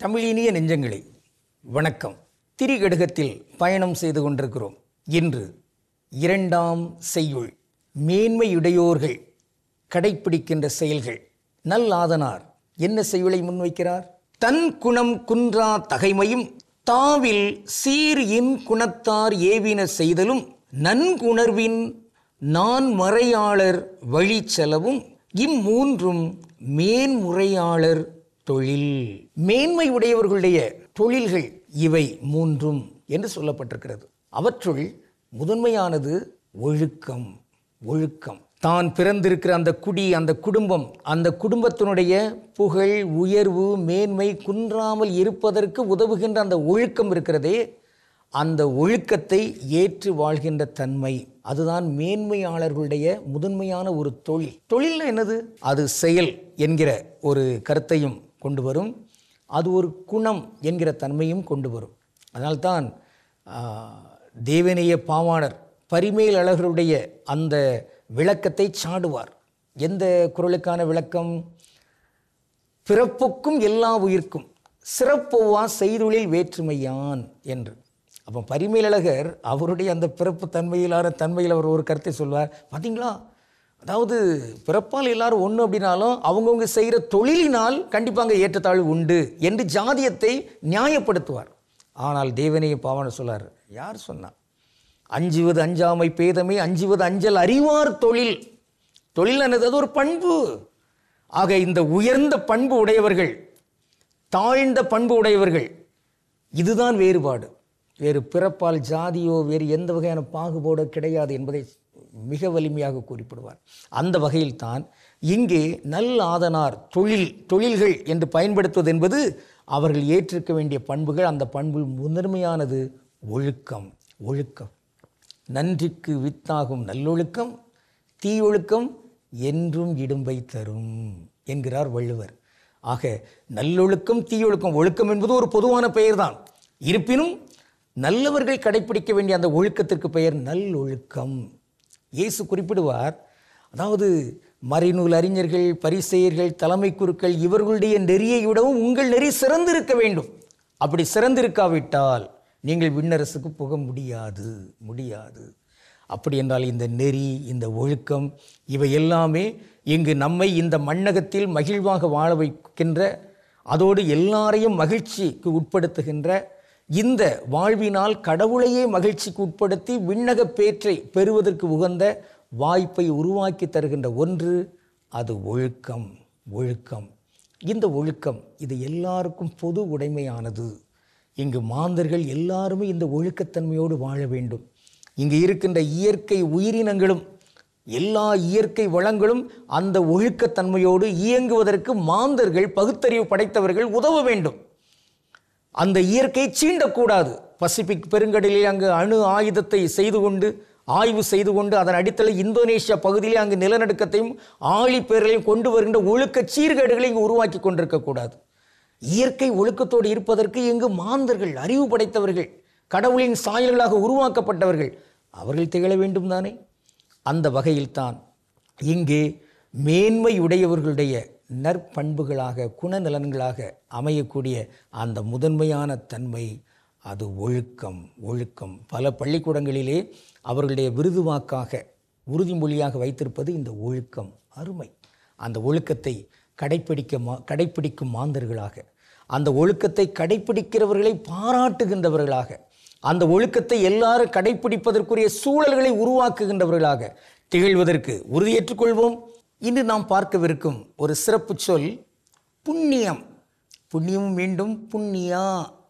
தமிழினிய நெஞ்சங்களே வணக்கம் திரிகடுகத்தில் பயணம் செய்து கொண்டிருக்கிறோம் இன்று இரண்டாம் செய்யுள் மேன்மையுடையோர்கள் கடைப்பிடிக்கின்ற செயல்கள் நல்லாதனார் என்ன செய்யுளை முன்வைக்கிறார் தன் குணம் குன்றா தகைமையும் தாவில் சீர் இன் குணத்தார் ஏவின செய்தலும் நன்குணர்வின் நான் மறையாளர் வழி செலவும் இம்மூன்றும் மேன்முறையாளர் தொழில் மேன்மை உடையவர்களுடைய தொழில்கள் இவை மூன்றும் என்று சொல்லப்பட்டிருக்கிறது அவற்றுள் முதன்மையானது ஒழுக்கம் ஒழுக்கம் தான் பிறந்திருக்கிற அந்த குடி அந்த குடும்பம் அந்த குடும்பத்தினுடைய புகழ் உயர்வு மேன்மை குன்றாமல் இருப்பதற்கு உதவுகின்ற அந்த ஒழுக்கம் இருக்கிறதே அந்த ஒழுக்கத்தை ஏற்று வாழ்கின்ற தன்மை அதுதான் மேன்மையாளர்களுடைய முதன்மையான ஒரு தொழில் தொழில் என்னது அது செயல் என்கிற ஒரு கருத்தையும் கொண்டு வரும் அது ஒரு குணம் என்கிற தன்மையும் கொண்டு வரும் அதனால்தான் ஆ, தேவநேய பாவாணர் பரிமேல் அழகருடைய அந்த விளக்கத்தை சாடுவார் எந்த குரலுக்கான விளக்கம் பிறப்புக்கும் எல்லா உயிர்க்கும் சிறப்பொவ்வா செய்தொழில் வேற்றுமையான் என்று அப்போ பரிமேலழகர் அவருடைய அந்த பிறப்பு தன்மையிலான தன்மையில் அவர் ஒரு கருத்தை சொல்வார் பார்த்தீங்களா அதாவது பிறப்பால் எல்லாரும் ஒன்று அப்படின்னாலும் அவங்கவுங்க செய்கிற தொழிலினால் கண்டிப்பாக ஏற்றத்தாழ்வு உண்டு என்று ஜாதியத்தை நியாயப்படுத்துவார் ஆனால் தேவனைய பாவனை சொல்லார் யார் சொன்னா அஞ்சுவது அஞ்சாமை பேதமை அஞ்சுவது அஞ்சல் அறிவார் தொழில் தொழில் என்னது அது ஒரு பண்பு ஆக இந்த உயர்ந்த பண்பு உடையவர்கள் தாழ்ந்த பண்பு உடையவர்கள் இதுதான் வேறுபாடு வேறு பிறப்பால் ஜாதியோ வேறு எந்த வகையான பாகுபாடோ கிடையாது என்பதை மிக வலிமையாக குறிப்பிடுவார் அந்த வகையில்தான் இங்கே நல் ஆதனார் தொழில் தொழில்கள் என்று பயன்படுத்துவது என்பது அவர்கள் ஏற்றிருக்க வேண்டிய பண்புகள் அந்த பண்புள் முதன்மையானது ஒழுக்கம் ஒழுக்கம் நன்றிக்கு வித்தாகும் நல்லொழுக்கம் தீயொழுக்கம் என்றும் இடும்பை தரும் என்கிறார் வள்ளுவர் ஆக நல்லொழுக்கம் தீயொழுக்கம் ஒழுக்கம் என்பது ஒரு பொதுவான பெயர்தான் இருப்பினும் நல்லவர்கள் கடைப்பிடிக்க வேண்டிய அந்த ஒழுக்கத்திற்கு பெயர் நல்லொழுக்கம் இயேசு குறிப்பிடுவார் அதாவது மறைநூல் அறிஞர்கள் பரிசெயர்கள் தலைமை குருக்கள் இவர்களுடைய நெறியை விடவும் உங்கள் நெறி சிறந்திருக்க வேண்டும் அப்படி சிறந்திருக்காவிட்டால் நீங்கள் விண்ணரசுக்கு போக முடியாது முடியாது அப்படி என்றால் இந்த நெறி இந்த ஒழுக்கம் இவை எல்லாமே இங்கு நம்மை இந்த மண்ணகத்தில் மகிழ்வாக வாழ வைக்கின்ற அதோடு எல்லாரையும் மகிழ்ச்சிக்கு உட்படுத்துகின்ற இந்த வாழ்வினால் கடவுளையே மகிழ்ச்சிக்கு உட்படுத்தி விண்ணக பேற்றை பெறுவதற்கு உகந்த வாய்ப்பை உருவாக்கி தருகின்ற ஒன்று அது ஒழுக்கம் ஒழுக்கம் இந்த ஒழுக்கம் இது எல்லாருக்கும் பொது உடைமையானது இங்கு மாந்தர்கள் எல்லாருமே இந்த ஒழுக்கத்தன்மையோடு வாழ வேண்டும் இங்கு இருக்கின்ற இயற்கை உயிரினங்களும் எல்லா இயற்கை வளங்களும் அந்த ஒழுக்கத்தன்மையோடு இயங்குவதற்கு மாந்தர்கள் பகுத்தறிவு படைத்தவர்கள் உதவ வேண்டும் அந்த இயற்கையை சீண்டக்கூடாது பசிபிக் பெருங்கடலில் அங்கு அணு ஆயுதத்தை செய்து கொண்டு ஆய்வு செய்து கொண்டு அதன் அடித்தள இந்தோனேஷியா பகுதியிலே அங்கு நிலநடுக்கத்தையும் ஆழிப்பேரலையும் கொண்டு வருகின்ற ஒழுக்க சீர்கேடுகளை இங்கு உருவாக்கி கொண்டிருக்கக்கூடாது இயற்கை ஒழுக்கத்தோடு இருப்பதற்கு இங்கு மாந்தர்கள் அறிவு படைத்தவர்கள் கடவுளின் சாயல்களாக உருவாக்கப்பட்டவர்கள் அவர்கள் திகழ வேண்டும் தானே அந்த வகையில்தான் இங்கே மேன்மையுடையவர்களுடைய நற்பண்புகளாக குணநலன்களாக அமையக்கூடிய அந்த முதன்மையான தன்மை அது ஒழுக்கம் ஒழுக்கம் பல பள்ளிக்கூடங்களிலே அவர்களுடைய விருது வாக்காக உறுதிமொழியாக வைத்திருப்பது இந்த ஒழுக்கம் அருமை அந்த ஒழுக்கத்தை கடைப்பிடிக்க மா கடைப்பிடிக்கும் மாந்தர்களாக அந்த ஒழுக்கத்தை கடைப்பிடிக்கிறவர்களை பாராட்டுகின்றவர்களாக அந்த ஒழுக்கத்தை எல்லாரும் கடைப்பிடிப்பதற்குரிய சூழல்களை உருவாக்குகின்றவர்களாக திகழ்வதற்கு உறுதியேற்றுக் கொள்வோம் இன்று நாம் பார்க்கவிருக்கும் ஒரு சிறப்பு சொல் புண்ணியம் புண்ணியமும் மீண்டும் புண்ணியா